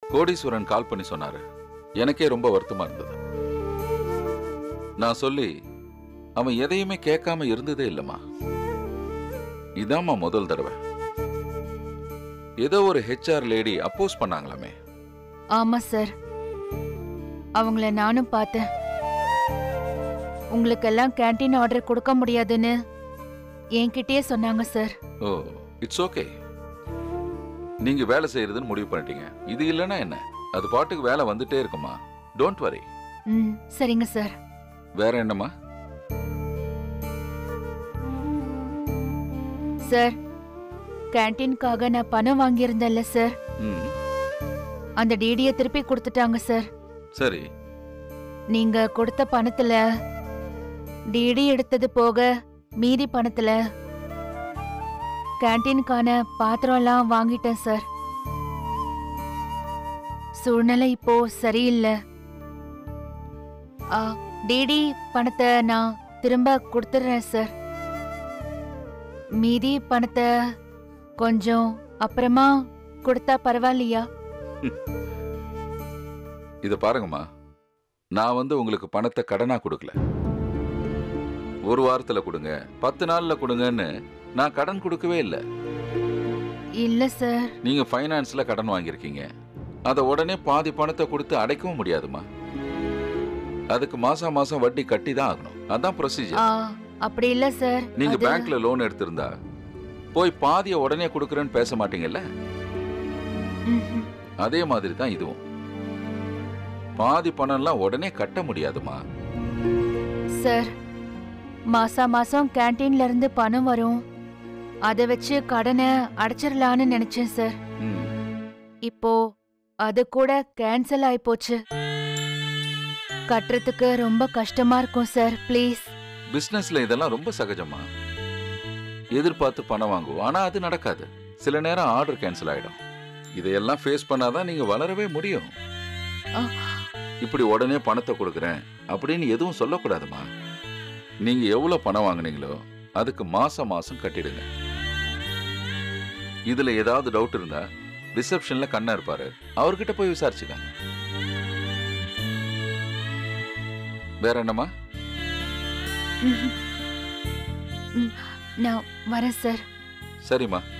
கோடீஸ்வரன் கால் பண்ணி சொன்னாரு எனக்கே ரொம்ப வருத்தமா இருந்தது நான் சொல்லி அவன் எதையுமே கேட்காம இருந்ததே இல்லம்மா இதாம்மா முதல் தடவை ஏதோ ஒரு ஹெச்ஆர் லேடி அப்போஸ் பண்ணாங்களாமே ஆமா சார் அவங்கள நானும் பார்த்தேன் உங்களுக்கெல்லாம் கேண்டீன் ஆர்டர் கொடுக்க முடியாதுன்னு என்கிட்டயே சொன்னாங்க சார் ஓ இட்ஸ் ஓகே நீங்க வேலை செய்யறதுன்னு முடிவு பண்ணிட்டீங்க இது இல்லைன்னா என்ன அது பாட்டுக்கு வேலை வந்துட்டே இருக்குமா டோன்ட் வரி ம் சரிங்க சார் வேற என்னம்மா சார் கேண்டீனுக்காக நான் பணம் வாங்கியிருந்தேன்ல சார் ம் அந்த டிடியை திருப்பி கொடுத்துட்டாங்க சார் சரி நீங்க கொடுத்த பணத்துல டிடி எடுத்தது போக மீதி பணத்துல கேண்டீனுக்கான பாத்திரம்லாம் வாங்கிட்டேன் சார் சூழ்நிலை இப்போ சரியில்லை ஆ, டிடி பணத்தை நான் திரும்ப கொடுத்துட்றேன் சார் மீதி பணத்தை கொஞ்சம் அப்புறமா கொடுத்தா பரவாயில்லையா இத பாருங்கம்மா நான் வந்து உங்களுக்கு பணத்தை கடனா கொடுக்கல ஒரு வாரத்துல கொடுங்க பத்து நாள்ல கொடுங்கன்னு நான் கடன் கொடுக்கவே இல்லை இல்ல சார் நீங்க ஃபைனான்ஸ்ல கடன் வாங்கியிருக்கீங்க அதை உடனே பாதி பணத்தை கொடுத்து அடைக்கவும் முடியாதுமா அதுக்கு மாசம் மாசம் வட்டி கட்டி தான் ஆகணும் அதான் ப்ரொசீஜர் ஆ, அப்படி இல்ல சார் நீங்க அது- பேங்க்ல லோன் எடுத்திருந்தா போய் பாதிய உடனே கொடுக்கறேன்னு பேச மாட்டீங்கல்ல ம்ஹும். அதே மாதிரி தான் இதுவும் பாதி பணம்லாம் உடனே கட்ட முடியாதுமா சார் மாசா மாசம் கேண்டீன்ல இருந்து பணம் வரும் அதை வச்சு கடனை அடைச்சிடலான்னு நினைச்சேன் சார் ம் இப்போ அது கூட கேன்சல் ஆயிப்போச்சு கட்டுறதுக்கு ரொம்ப கஷ்டமா இருக்கும் சார் ப்ளீஸ் பிசினஸ்ல இதெல்லாம் ரொம்ப சகஜமா எதிர்பார்த்து பணம் வாங்குவோம் ஆனா அது நடக்காது சில நேரம் ஆர்டர் கேன்சல் ஆயிடும் இதையெல்லாம் ஃபேஸ் பண்ணாதான் நீங்க வளரவே முடியும் ஆ. இப்படி உடனே பணத்தை கொடுக்குறேன் அப்படின்னு எதுவும் சொல்லக்கூடாதுமா நீங்க எவ்வளவு பணம் வாங்குனீங்களோ அதுக்கு மாசம் மாசம் கட்டிடுங்க இதுல ஏதாவது டவுட் இருந்தா ரிசப்ஷன்ல கண்ணா இருப்பாரு அவர்கிட்ட போய் விசாரிச்சுக்கங்க வேற என்னம்மா ம்ஹும். ம், நான் வரேன் சார் சரிம்மா